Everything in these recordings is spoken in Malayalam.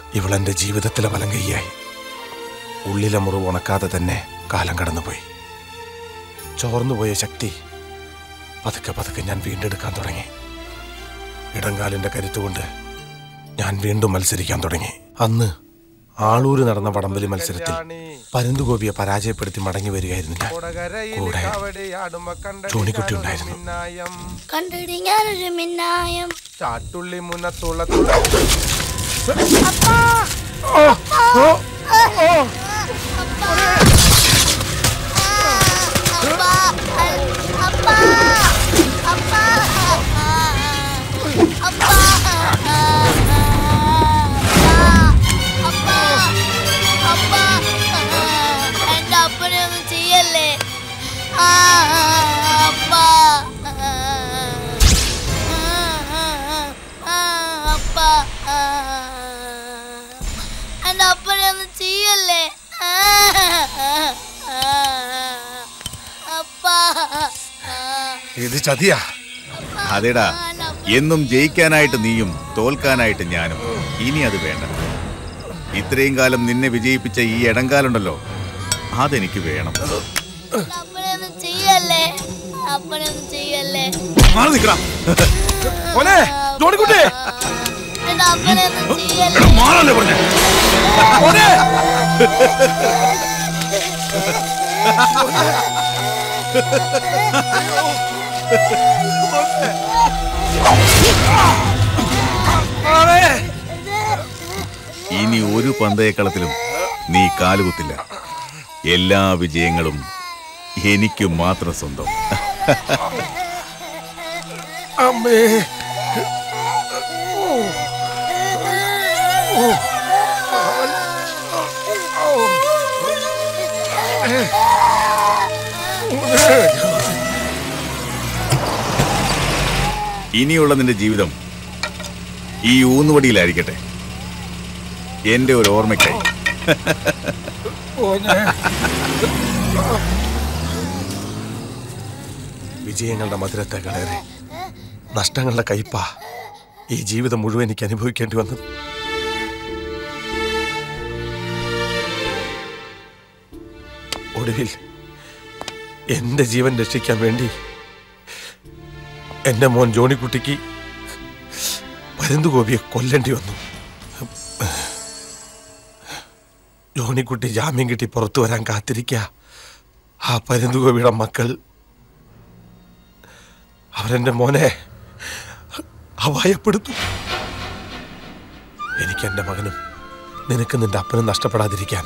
ഇവളെന്റെ ജീവിതത്തിലെ വലങ്കയ്യായി ഉള്ളിലെ മുറിവ് ഉണക്കാതെ തന്നെ കാലം കടന്നുപോയി ചോർന്നുപോയ ശക്തി പതുക്കെ പതുക്കെ ഞാൻ വീണ്ടെടുക്കാൻ തുടങ്ങി ഇടങ്കാലിന്റെ കരുത്തുകൊണ്ട് ഞാൻ വീണ്ടും മത്സരിക്കാൻ തുടങ്ങി അന്ന് ആളൂര് നടന്ന വടംവലി മത്സരത്തിൽ പരുന്തുഗോപിയെ പരാജയപ്പെടുത്തി മടങ്ങി വരികയായിരുന്നു ഞാൻ കൂടെ ജോണിക്കുട്ടി ഉണ്ടായിരുന്നു കണ്ടിടി ഞാനൊരു മിന്നായം ചാട്ടുള്ളി മുന്നത്തുള്ള എന്റെ അപ്പനെ ഒന്നും ചെയ്യല്ലേ ആ, അപ്പാ ആ, അപ്പാ എന്റെ അപ്പനെ ഒന്നും ചെയ്യല്ലേ ആ, അപ്പാ ഇത് ചതിയാ അതെടാ എന്നും ജയിക്കാനായിട്ട് നീയും തോൽക്കാനായിട്ട് ഞാനും ഇനി അത് വേണ്ട ഇത്രയും കാലം നിന്നെ വിജയിപ്പിച്ച ഈ ഇടങ്കാലുണ്ടല്ലോ അതെനിക്ക് വേണം അപ്പനെ ഒന്നും ചെയ്യല്ലേ അപ്പനെ ഒന്നും ചെയ്യല്ലേ മാറി നിൽക്കണം മോനെ ജോണിക്കുട്ടി എന്റെ അപ്പനെ ഒന്നും ചെയ്യല്ലേ മാറല്ലേ പറഞ്ഞ മോനെ ഇനി ഒരു പന്തയക്കളത്തിലും നീ കാലുകുത്തില്ല എല്ലാ വിജയങ്ങളും എനിക്ക് മാത്രം സ്വന്തം അമ്മേ ഇനിയുള്ള നിന്റെ ജീവിതം ഈ ഊന്നുവടിയിലായിരിക്കട്ടെ എന്റെ ഒരു ഓർമ്മയ്ക്കായി വിജയങ്ങളുടെ മധുരത്തേക്കാളേറെ നഷ്ടങ്ങളുടെ കയ്പ ഈ ജീവിതം മുഴുവൻ എനിക്ക് അനുഭവിക്കേണ്ടി വന്നത് ഒടുവിൽ എന്റെ ജീവൻ രക്ഷിക്കാൻ വേണ്ടി എന്റെ മോൻ ജോണിക്കുട്ടിക്ക് പരുന്തുകോപിയെ കൊല്ലേണ്ടി വന്നു ജോണിക്കുട്ടി ജാമ്യം കിട്ടി പുറത്തു വരാൻ കാത്തിരിക്കുക ആ പരുന്തുകോപിയുടെ മക്കൾ അവരെന്റെ മോനെ അപായപ്പെടുത്തു എനിക്ക് എന്റെ മകനും നിനക്ക് നിന്റെ അപ്പനും നഷ്ടപ്പെടാതിരിക്കാൻ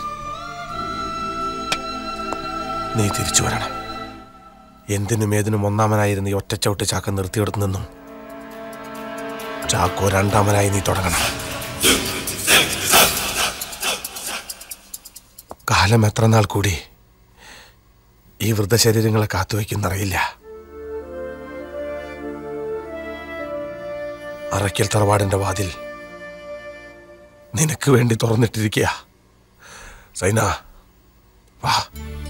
നീ തിരിച്ചു വരണം എന്തിനും ഏതിനും ഒന്നാമനായിരുന്ന ഈ ഒറ്റച്ചവിട്ട് ചാക്ക നിർത്തിയെടുത്തു നിന്നും ചാക്കോ രണ്ടാമനായി നീ തുടങ്ങണം കാലം എത്ര നാൾ കൂടി ഈ വൃദ്ധശരീരങ്ങളെ കാത്തുവയ്ക്കുന്നറിയില്ല അറയ്ക്കൽ തറവാടിന്റെ വാതിൽ നിനക്ക് വേണ്ടി തുറന്നിട്ടിരിക്കുക സൈന വാ